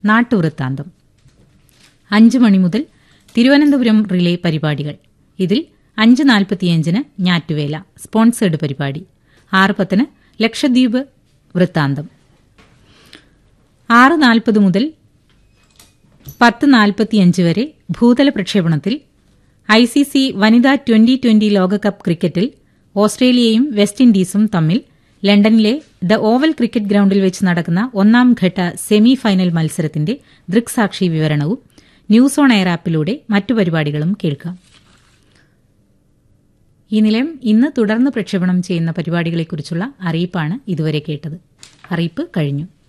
നാട്ടുവൃത്താന്തം അഞ്ച് മണി മുതൽ തിരുവനന്തപുരം റിലേ പരിപാടികൾ ഇതിൽ അഞ്ച് നാൽപ്പത്തിയഞ്ചിന് ഞാറ്റുവേല സ്പോൺസേഡ് പരിപാടി ആറ് പത്തിന് ലക്ഷദ്വീപ് വൃത്താന്തം ആറ് നാൽപ്പത് മുതൽ പത്ത് നാൽപ്പത്തിയഞ്ച് വരെ ഭൂതല പ്രക്ഷേപണത്തിൽ ഐ സി സി വനിതാ ട്വന്റി ട്വന്റി ലോകകപ്പ് ക്രിക്കറ്റിൽ ഓസ്ട്രേലിയയും വെസ്റ്റ് ഇൻഡീസും തമ്മിൽ ലണ്ടനിലെ ദ ഓവൽ ക്രിക്കറ്റ് ഗ്രൌണ്ടിൽ വെച്ച് നടക്കുന്ന ഒന്നാം ഘട്ട സെമി ഫൈനൽ മത്സരത്തിന്റെ ദൃക്സാക്ഷി വിവരണവും ന്യൂസ് ഓൺ എയർ ആപ്പിലൂടെ മറ്റു പരിപാടികളും കേൾക്കാം ഈ നിലയം ഇന്ന് തുടർന്ന് പ്രക്ഷേപണം ചെയ്യുന്ന പരിപാടികളെക്കുറിച്ചുള്ള അറിയിപ്പാണ് ഇതുവരെ കേട്ടത് അറിയിപ്പ് കഴിഞ്ഞു